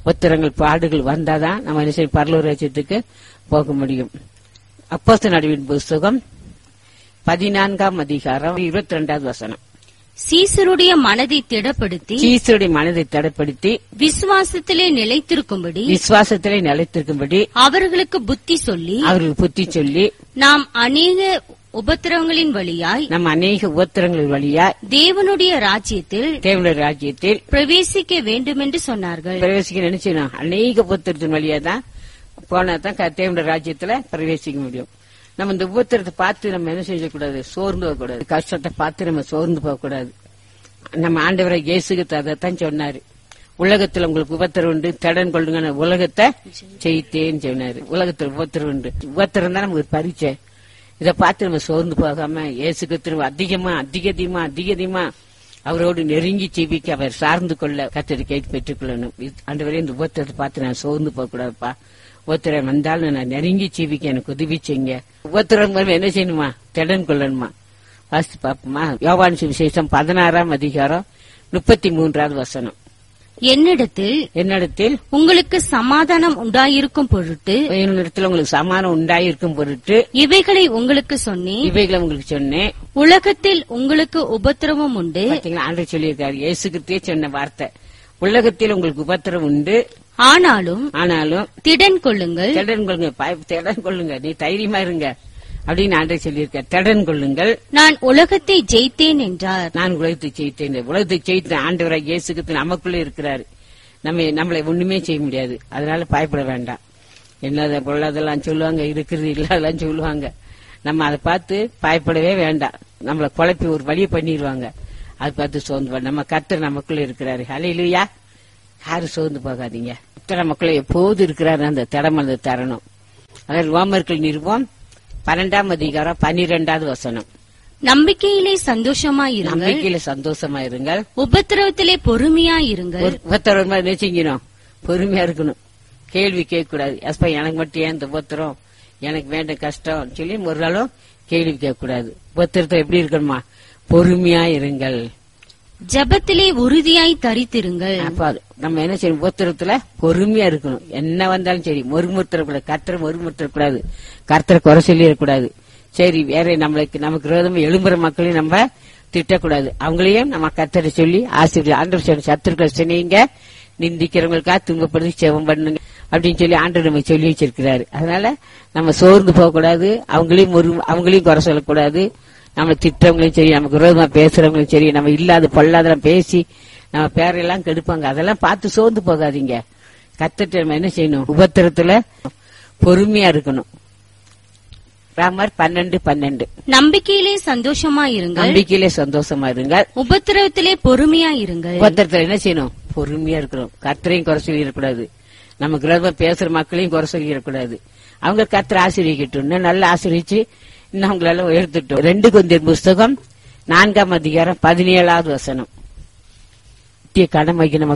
உத்தரங்கள் பாடுகள் வந்தாதான் நம்ம என்ன செய்யும் பரலூர் ராஜ்யத்துக்கு போக முடியும் அப்போஸ்தலர் நடுவின் புஸ்தகம் பதினான்காம் அதிகாரம் இருபத்தி ரெண்டாவது வசனம் சீசருடைய மனதை திடப்படுத்தி சீசருடைய மனதை தடைப்படுத்தி விசுவாசத்திலே நிலைத்திருக்கும்படி விசுவாசத்திலே நிலைத்திருக்கும்படி அவர்களுக்கு புத்தி சொல்லி அவர்களுக்கு புத்தி சொல்லி நாம் அநேக உபத்திரவங்களின் வழியாய் நம்ம அநேக உபத்திரங்கள் வழியா தேவனுடைய ராஜ்யத்தில் தேவனுடைய ராஜ்யத்தில் பிரவேசிக்க வேண்டுமென்று சொன்னார்கள் பிரவேசிக்க நினைச்சணும் அநேக உபத்திரத்தின் வழியா தான் போனா தான் க- தேவனுடைய ராஜ்யத்துல பிரவேசிக்க முடியும் நம்ம இந்த உபத்திரத்தை பார்த்து நம்ம என்ன செய்யக்கூடாது சோர்ந்து போகக்கூடாது கஷ்டத்தை பார்த்து நம்ம சோர்ந்து போகக்கூடாது நம்ம ஆண்டவரை இயேசுக்கு அதைத்தான் சொன்னாரு உலகத்துல உங்களுக்கு உபத்திரம் உண்டு தடன் கொள்ளுங்க உலகத்தை ஜெயித்தேன்னு சொன்னாரு உலகத்துல உபத்திரம் உண்டு உபத்திரம் தான் நமக்கு ஒரு பரீட்சை இதை பார்த்து நம்ம சோர்ந்து போகாம இயேசுக்கு திரும்ப அதிகமா அதிக அதிகமா அதிக அதிகமா அவரோடு நெருங்கி ஜீவிக்க அவர் சார்ந்து கொள்ள கத்தரி கேட்டு பெற்றுக்கொள்ளணும் ஆண்டவரே இந்த உபத்திரத்தை பார்த்து நான் சோர்ந்து போக கூடாதுப்பா உபத்திரம் வந்தாலும் நான் நெருங்கி ஜீவிக்க எனக்கு உதவி செய்யுங்க உபத்திரம் வரும் என்ன செய்யணுமா திடன் கொள்ளணுமா வாசித்து பாப்போமா யோவான் சுவிசேஷம் பதினாறாம் அதிகாரம் முப்பத்தி மூன்றாவது வசனம் என்னிடத்தில் என்னிடத்தில் உங்களுக்கு சமாதானம் உண்டாயிருக்கும் பொருட்டு என்னிடத்தில் உங்களுக்கு சமானம் உண்டாயிருக்கும் பொருட்டு இவைகளை உங்களுக்கு சொன்னேன் இவைகளை உங்களுக்கு சொன்னேன் உலகத்தில் உங்களுக்கு உபத்திரவம் உண்டு பாத்தீங்களா ஆண்டு சொல்லியிருக்காரு இயேசு கிறிஸ்துவே சொன்ன வார்த்தை உலகத்தில் உங்களுக்கு உபத்திரம் உண்டு ஆனாலும் ஆனாலும் திடன் கொள்ளுங்கள் திடன் கொள்ளுங்க பய- திடன் கொள்ளுங்க நீ தைரியமா இருங்க அப்படின்னு ஆண்டை சொல்லியிருக்கார் திடன் கொள்ளுங்கள் நான் உலகத்தை ஜெயித்தேன் என்றார் நான் உலகத்தை ஜெயித்தேன் உலகத்தை ஜெயித்த ஆண்டவராக இயேசு கிறிஸ்து நமக்குள்ள இருக்கிறாரு நம்ம நம்மளை ஒண்ணுமே செய்ய முடியாது அதனால பயப்பட வேண்டாம் என்னத பொருளாதெல்லாம் சொல்லுவாங்க இருக்கிறது இல்லாதெல்லாம் சொல்லுவாங்க நம்ம அதை பார்த்து பயப்படவே வேண்டாம் நம்மளை குழப்பி ஒரு வழியை பண்ணிடுவாங்க அதை பார்த்து சோர்ந்து போ- நம்ம கர்த்தர் நமக்குள்ள இருக்கிறாரு ஹலையிலுயா யாரும் சோர்ந்து போகாதீங்க கர்த்தர் நமக்குள்ள எப்போது இருக்கிறாரு அந்த தடமனது தரணும் அதாவது ரோமர்கள் நிறுவம் பன்னெண்டாம் அதிகாரம் பன்னிரெண்டாவது வசனம் நம்பிக்கையிலே சந்தோஷமாயிருங்கள் நம்பிக்கையில சந்தோஷமா இருங்கள் உபத்திரவத்திலே பொறுமையாயிருங்கள் ஒரு உபத்திரம் மாதிரி நினைச்சீங்கணும் பொறுமையா இருக்கணும் கேள்வி கேட்க கூடாது எஸ்பா எனக்கு மட்டும் ஏன் இந்த உபத்திரம் எனக்கு வேண்ட கஷ்டம் சொல்லி ஒரு நாளும் கேள்வி கேட்க கூடாது உபத்திரத்தை எப்படி இருக்கணுமா பொறுமையா இருங்கள் ஜெபத்திலே உறுதியாய் தரித்திருங்கள் அப்ப அது நம்ம என்ன செய்யணும் உபத்திரத்துல பொறுமையா இருக்கணும் என்ன வந்தாலும் சரி மொறுமுறுத்தரக்கூடாது கர்த்தரை மொறுமுறுத்தரக்கூடாது கர்த்தரை குறை சொல்லிடக்கூடாது சரி வேற நம்மளுக்கு நமக்கு விரோதமா எழும்புற மக்களையும் நம்ம திட்டக்கூடாது அவங்களையும் நம்ம கர்த்தரை சொல்லி ஆசிரியர் ஆண்டவர் சொன்ன சத்துருக்களை சொன்னீங்க நிந்திக்கிறவங்களுக்கா துன்பப்படுத்தி செவம் பண்ணுங்க அப்படின்னு சொல்லி ஆண்டவர் நம்ம சொல்லி வச்சிருக்கிறாரு அதனால நம்ம சோர்ந்து போக கூடாது அவங்களையும் ஒரு அவங்களையும் குறை சொல்லக்கூடாது நம்ம திட்டவங்களையும் சரி நமக்கு விரோதமா பேசுறவங்களும் சரி நம்ம இல்லாத பொல்லாதெல்லாம் பேசி நம்ம பேரெல்லாம் கெடுப்பாங்க அதெல்லாம் பார்த்து சோர்ந்து போகாதீங்க கத்துட்டு நம்ம என்ன செய்யணும் உபத்திரத்துல பொறுமையா இருக்கணும் ராமர் பன்னெண்டு பன்னெண்டு நம்பிக்கையிலே சந்தோஷமாயிருங்கள் நம்பிக்கையிலே சந்தோஷமா இருங்க உபத்திரவத்திலே பொறுமையாயிருங்கள் உபத்திரத்துல என்ன செய்யணும் பொறுமையா இருக்கணும் கர்த்தரையும் குறை சொல்லிடக்கூடாது நமக்கு விரோதமா பேசுற மக்களையும் குறை சொல்லிடக்கூடாது அவங்க கர்த்தர் ஆசிரியக்கட்டும் இன்னும் நல்லா ஆசிரிச்சு இன்னும் அவங்களால உயர்த்தட்டும் ரெண்டு கொஞ்சம் புஸ்தகம் நான்காம் அதிகாரம் பதினேழாவது வசனம் கடமைக்கு நம்ம